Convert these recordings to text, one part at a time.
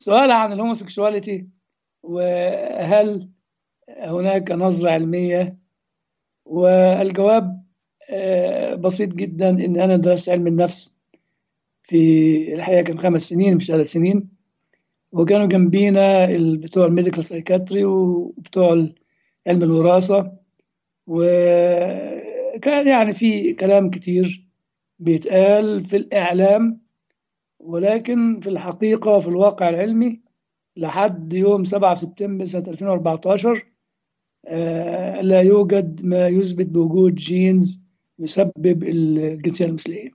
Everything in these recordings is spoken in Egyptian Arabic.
سؤال عن الهوموسيكشواليتي وهل هناك نظرة علمية والجواب آه، بسيط جدا إن أنا درست علم النفس في الحقيقة كان خمس سنين مش ثلاث سنين وكانوا جنبينا ال- بتوع الميديكال سايكاتري وبتوع ال- علم الوراثة وكان يعني في كلام كتير بيتقال في الإعلام ولكن في الحقيقة في الواقع العلمي لحد يوم 7 سبتمبر سنة 2014 آه، لا يوجد ما يثبت بوجود جينز يسبب الجنسية المثلية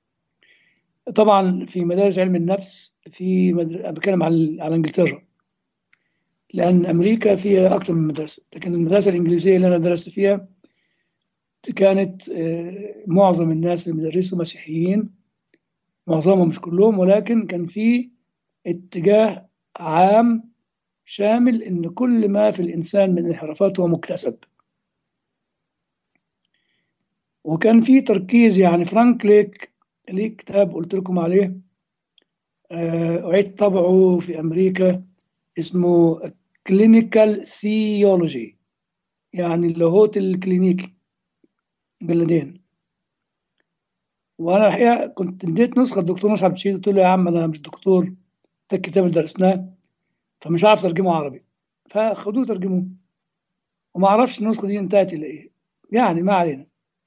طبعا في مدارس علم النفس في مد... أنا بتكلم على على انجلترا لان امريكا فيها اكثر من مدرسه لكن المدرسه الانجليزيه اللي انا درست فيها كانت آه، معظم الناس اللي بيدرسوا مسيحيين معظمهم مش كلهم ولكن كان في اتجاه عام شامل ان كل ما في الانسان من انحرافات هو مكتسب وكان في تركيز يعني فرانك ليك ليه كتاب قلت لكم عليه آه، أعيد طبعه في أمريكا اسمه كلينيكال ثيولوجي يعني اللاهوت الكلينيكي جلدين وانا الحقيقه كنت اديت نسخه الدكتور مصعب بشير قلت له يا عم انا مش دكتور ده الكتاب اللي درسناه فمش عارف ترجمه عربي فخدوه ترجموه وما اعرفش النسخه دي انتهت الى ايه يعني ما علينا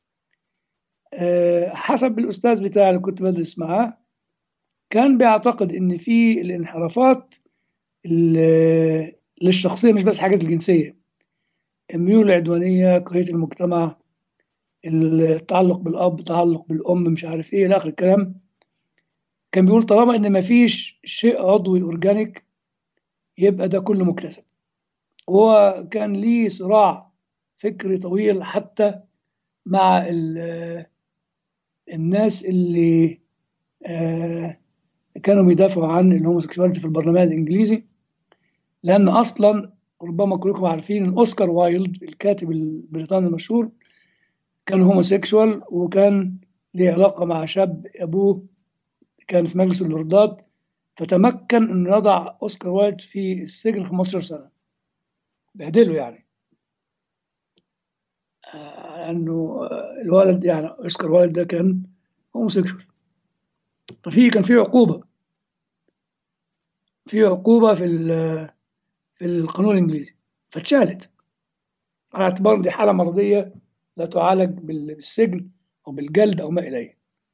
أه حسب الاستاذ بتاعي اللي كنت بدرس معاه كان بيعتقد ان في الانحرافات ال- للشخصيه مش بس حاجات الجنسيه الميول العدوانيه كراهيه المجتمع التعلق بالاب التعلق بالام مش عارف ايه الى اخر الكلام كان بيقول طالما ان مفيش شيء عضوي اورجانيك يبقى ده كله مكتسب هو كان ليه صراع فكري طويل حتى مع ال- الناس اللي آه، كانوا بيدافعوا عن الهوموسيكشواليتي في البرلمان الانجليزي لان اصلا ربما كلكم عارفين ان اوسكار وايلد الكاتب البريطاني المشهور كان هوموسيكشوال وكان ليه علاقه مع شاب ابوه كان في مجلس اللوردات فتمكن انه يضع اوسكار وايلد في السجن 15 سنه بهدله يعني آه، انه آه، الولد يعني اوسكار وايلد ده كان هوموسيكشوال ففي كان في عقوبه في عقوبه في ال- في القانون الانجليزي فاتشالت على اعتبار دي حاله مرضيه لا تعالج بال- بالسجن او بالجلد او ما اليه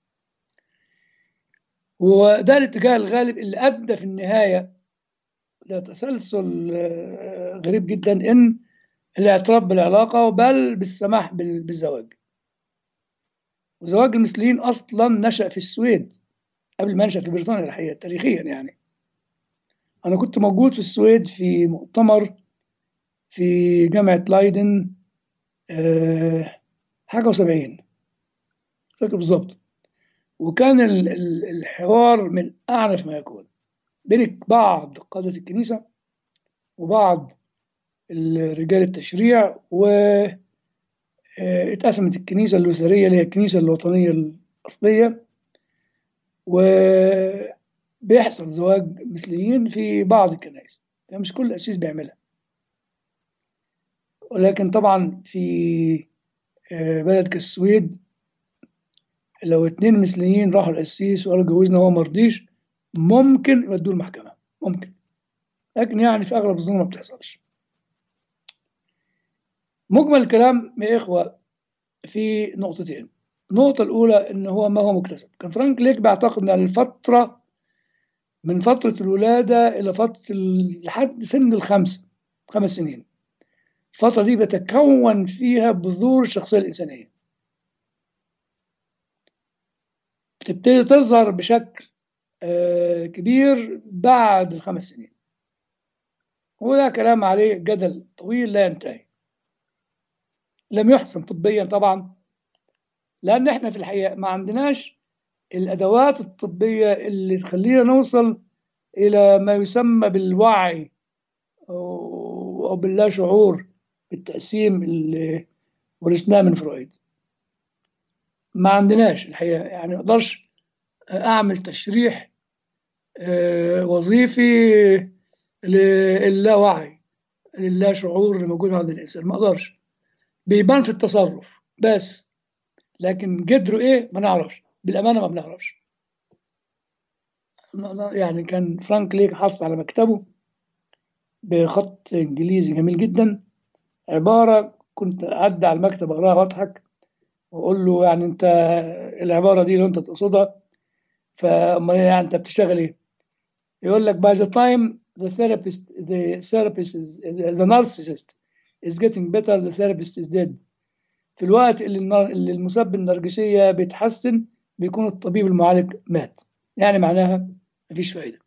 وده الاتجاه الغالب اللي ادى في النهايه لتسلسل آه، غريب جدا ان الاعتراف بالعلاقه بل بالسماح بال- بالزواج وزواج المثليين اصلا نشا في السويد قبل ما نشا في بريطانيا الحقيقه تاريخيا يعني انا كنت موجود في السويد في مؤتمر في جامعه لايدن آه، حاجه وسبعين فاكر بالظبط وكان ال- ال- الحوار من اعنف ما يكون بين بعض قاده الكنيسه وبعض رجال التشريع و آه، اتقسمت الكنيسة اللوثرية اللي هي الكنيسة الوطنية الأصلية وبيحصل زواج مثليين في بعض الكنائس يعني مش كل قسيس بيعملها ولكن طبعا في آه، بلد كالسويد لو اتنين مثليين راحوا القسيس وقالوا جوزنا هو مرضيش ممكن يودوه المحكمة ممكن لكن يعني في أغلب الظن ما بتحصلش مجمل الكلام يا إخوة في نقطتين النقطة الأولى إن هو ما هو مكتسب كان فرانك ليك بيعتقد إن الفترة من فترة الولادة إلى فترة ال- لحد سن الخمسة خمس سنين الفترة دي بتكون فيها بذور الشخصية الإنسانية بتبتدي تظهر بشكل آه، كبير بعد الخمس سنين وده كلام عليه جدل طويل لا ينتهي لم يحسن طبيا طبعا لان احنا في الحقيقه ما عندناش الادوات الطبيه اللي تخلينا نوصل الى ما يسمى بالوعي او أو باللا شعور بالتقسيم اللي ورثناه من فرويد ما عندناش الحقيقه يعني ما اقدرش اعمل تشريح آه، وظيفي للاوعي للا شعور اللي موجود عند الانسان ما اقدرش بيبان في التصرف بس لكن قدره ايه ما نعرفش بالامانه ما بنعرفش يعني كان فرانك ليك حاطط على مكتبه بخط انجليزي جميل جدا عباره كنت اعدي على المكتب اقراها واضحك واقول له يعني انت العباره دي لو انت تقصدها فامال يعني انت بتشتغل ايه؟ يقول لك by the time the therapist the therapist is the narcissist is getting better the therapist is dead في الوقت اللي النار- اللي المسبب النرجسية بيتحسن بيكون الطبيب المعالج مات يعني معناها مفيش فايدة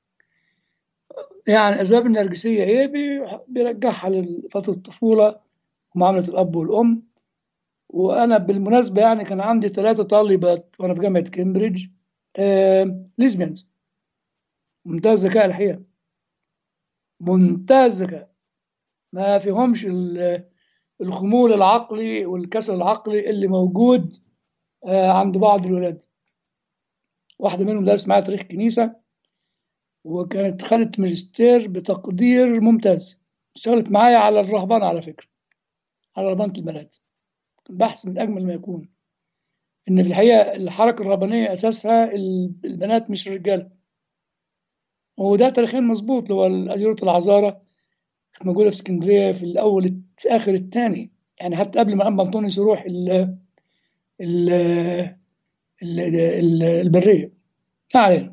يعني أسباب النرجسية إيه بي- بيرجعها لفترة الطفولة ومعاملة الأب والأم وأنا بالمناسبة يعني كان عندي ثلاثة طالبات وأنا في جامعة كامبريدج آه ليزبيانز منتهى الذكاء الحقيقة منتهى الذكاء ما فيهمش ال- الخمول العقلي والكسل العقلي اللي موجود آه، عند بعض الولاد واحدة منهم درست معايا تاريخ كنيسة وكانت خدت ماجستير بتقدير ممتاز اشتغلت معايا على الرهبنة على فكرة على رهبنة البنات بحث من أجمل ما يكون إن في الحقيقة الحركة الرهبانية أساسها ال- البنات مش الرجالة وده تاريخيا مظبوط اللي هو أديرة العذارة كانت موجودة في اسكندرية في الأول في آخر الثاني يعني حتى قبل ما أنبا أنطونيوس يروح ال ال ال ال البرية ما علينا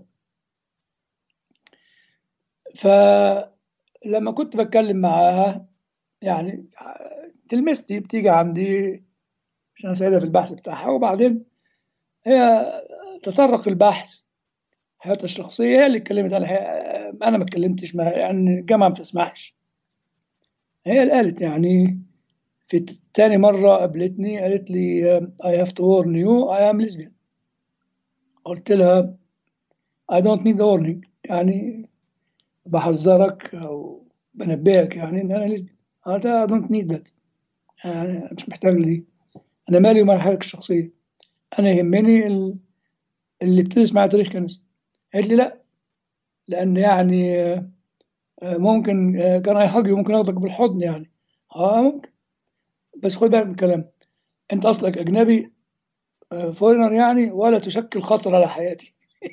فلما كنت بتكلم معاها يعني تلمستي بتيجي عندي عشان اساعدها في البحث بتاعها وبعدين هي تطرق البحث حياتها الشخصية هي اللي اتكلمت عن الحقيقة. أنا ما اتكلمتش ما يعني الجامعة ما بتسمحش هي اللي قالت يعني في تاني مرة قابلتني قالت لي I have to warn you I am lesbian قلت لها I don't need a warning يعني بحذرك أو بنبهك يعني إن أنا ليزبيان قالت لها I don't need that يعني مش محتاج لدي أنا مالي ومال حياتك الشخصية أنا يهمني ال- اللي بتدرس معايا تاريخ كنيسة قالت لي لا لأن يعني آه، آه، ممكن آه، كان هيحاجي ممكن ياخدك بالحضن يعني اه ممكن بس خد بالك من الكلام انت اصلك اجنبي فورنر يعني ولا تشكل خطر على حياتي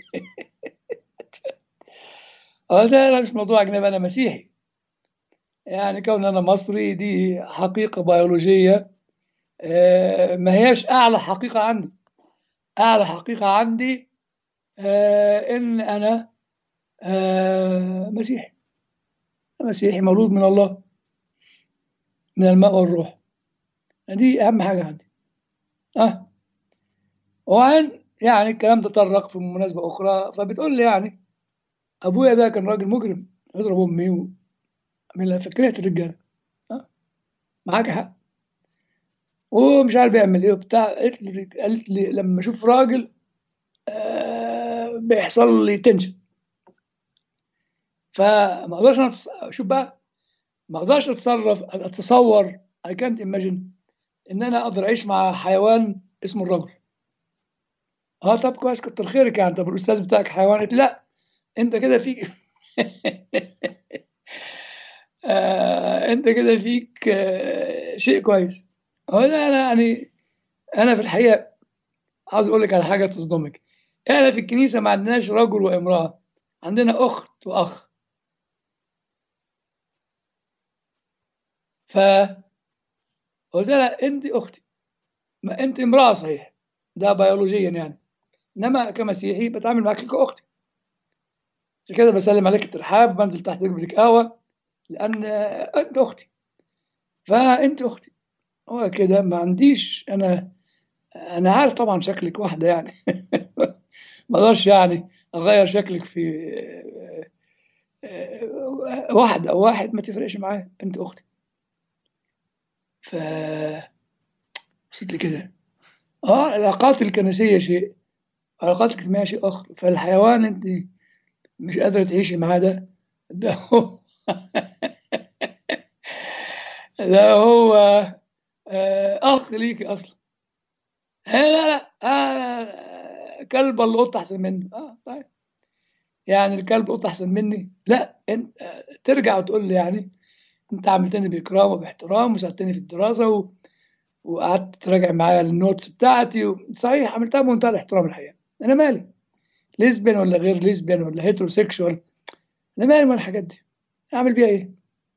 اه ده لا مش موضوع اجنبي انا مسيحي يعني كون انا مصري دي حقيقه بيولوجيه آه، ما هياش اعلى حقيقه عندي اعلى حقيقه عندي آه، ان انا آه، مسيحي مسيحي مولود من الله من الماء والروح دي اهم حاجه عندي اه وعن يعني الكلام ده تطرق في مناسبة أخرى فبتقول لي يعني أبويا ده كان راجل مجرم يضرب أمي و- من فكرة الرجالة أه؟ معاك حق ومش عارف بيعمل إيه وبتاع قالت لي قالت لي لما أشوف راجل آه بيحصل لي تنشن فما أقدرش أنا أتص- شوف بقى ما أقدرش أتصرف أتصور I can't imagine إن أنا أقدر أعيش مع حيوان اسمه الرجل اه طب كويس كتر خيرك يعني طب الاستاذ بتاعك حيوان قلت لا انت كده فيك آه انت كده فيك آه شيء كويس هو ده انا يعني انا في الحقيقه عاوز اقول لك على حاجه تصدمك احنا في الكنيسه ما عندناش رجل وامراه عندنا اخت واخ ف قلت لها انت اختي ما انت امراه صحيح ده بيولوجيا يعني انما كمسيحي بتعامل معاك كاختي عشان كده بسلم عليك الترحاب بنزل تحت اجيب لك قهوه لان آه، انت اختي فانت اختي هو كده ما عنديش انا انا عارف طبعا شكلك واحده يعني ما اقدرش يعني اغير شكلك في آه، آه، واحد او واحد ما تفرقش معايا انت اختي ف بصيت لي كده اه العلاقات الكنسيه شيء العلاقات الاجتماعيه شيء اخر فالحيوان انت مش قادره تعيشي معاه ده ده هو ده هو آه، اخ ليكي اصلا آه، لا لا آه، كلب ولا قطه احسن منه اه طيب يعني الكلب قط احسن مني لا انت ترجع وتقول لي يعني انت عاملتني باكرام وباحترام وساعدتني في الدراسه و... وقعدت تراجع معايا النوتس بتاعتي و... صحيح عملتها بمنتهى الاحترام الحقيقه انا مالي ليزبيان ولا غير ليزبيان ولا هيتروسيكشوال انا مالي من الحاجات دي اعمل بيها ايه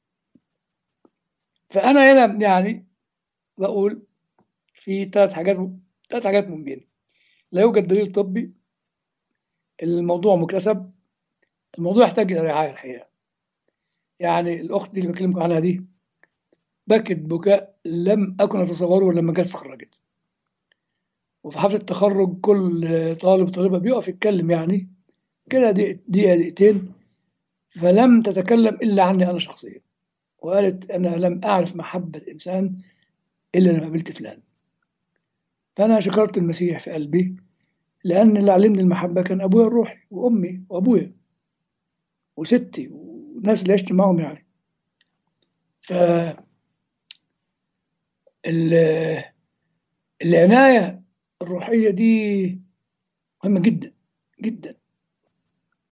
فانا هنا يعني بقول في ثلاث حاجات ثلاث حاجات مهمين لا يوجد دليل طبي الموضوع مكتسب الموضوع يحتاج الى رعايه الحقيقه يعني الاخت دي اللي بكلمكم عنها دي بكت بكاء لم اكن اتصوره لما جت اتخرجت وفي حفله التخرج كل طالب وطالبه بيقف يتكلم يعني كده دقيقه دقيقتين فلم تتكلم الا عني انا شخصيا وقالت انا لم اعرف محبه الانسان الا لما قابلت فلان فانا شكرت المسيح في قلبي لان اللي علمني المحبه كان ابويا الروحي وامي وابويا وستي والناس اللي عشت معاهم يعني ف العناية الروحية دي مهمة جدا جدا